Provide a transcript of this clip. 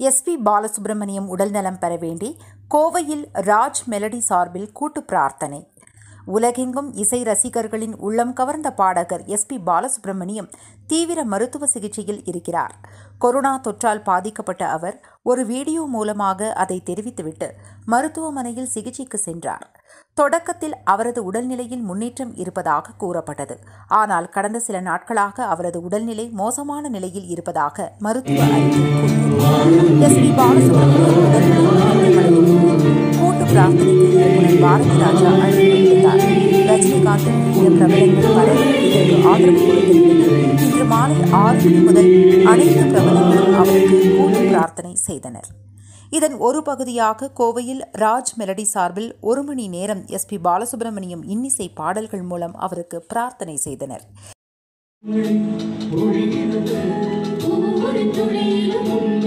SP Balasubramaniam உடல்நலம் பெற வேண்டி கோவையில் ராஜ் மெலடி சார்பில் கூட்டு பிரார்த்தனை உலகெங்கும் இசை ரசிகர்களின் உள்ளம் கவர்ந்த பாடகர் எஸ்பி பாலசுப்ரமணியம் தீவிர மருத்துவ சிகிச்சையில் இருக்கிறார் கொரோனா தொற்றால் பாதிக்கப்பட்ட அவர் ஒரு வீடியோ மூலமாக அதை தெரிவித்துவிட்டு மருத்துவமனையில் சிகிச்சைக்கு சென்றார் தொடக்கத்தில் அவரது உடல்நிலையில் முன்னேற்றம் இருப்பதாக கூறப்பட்டது ஆனால் கடந்த சில நாட்களாக அவரது உடல்நிலை மோசமான நிலையில் இருப்பதாக மருத்துவ அறிக்கை கூறியது எஸ்பி பாலசுப்ரமணியம் உடல்நிலை முன்னேற்றமடையும் கூட்டு பிரார்த்தனைக்கு இயக்குனர் பாரதி ராஜா அழைப்பு விடுத்தார் ரஜினிகாந்த் உள்ளிட்ட பிரபலங்கள் பலரும் இதற்கு ஆதரவு கொடுத்த நிலையில் இன்று மாலை ஆறு மணி முதல் அனைத்து பிரபலங்களும் அவருக்கு கூட்டு பிரார்த்தனை செய்தனர் இதன் ஒரு பகுதியாக கோவையில் ராஜ் மெலடி சார்பில் ஒரு மணி நேரம் எஸ்பி பாலசுப்ரமணியம் இன்னிசை பாடல்கள் மூலம் அவருக்கு பிரார்த்தனை செய்தனர் ஒவ்வொரு துளியிலும்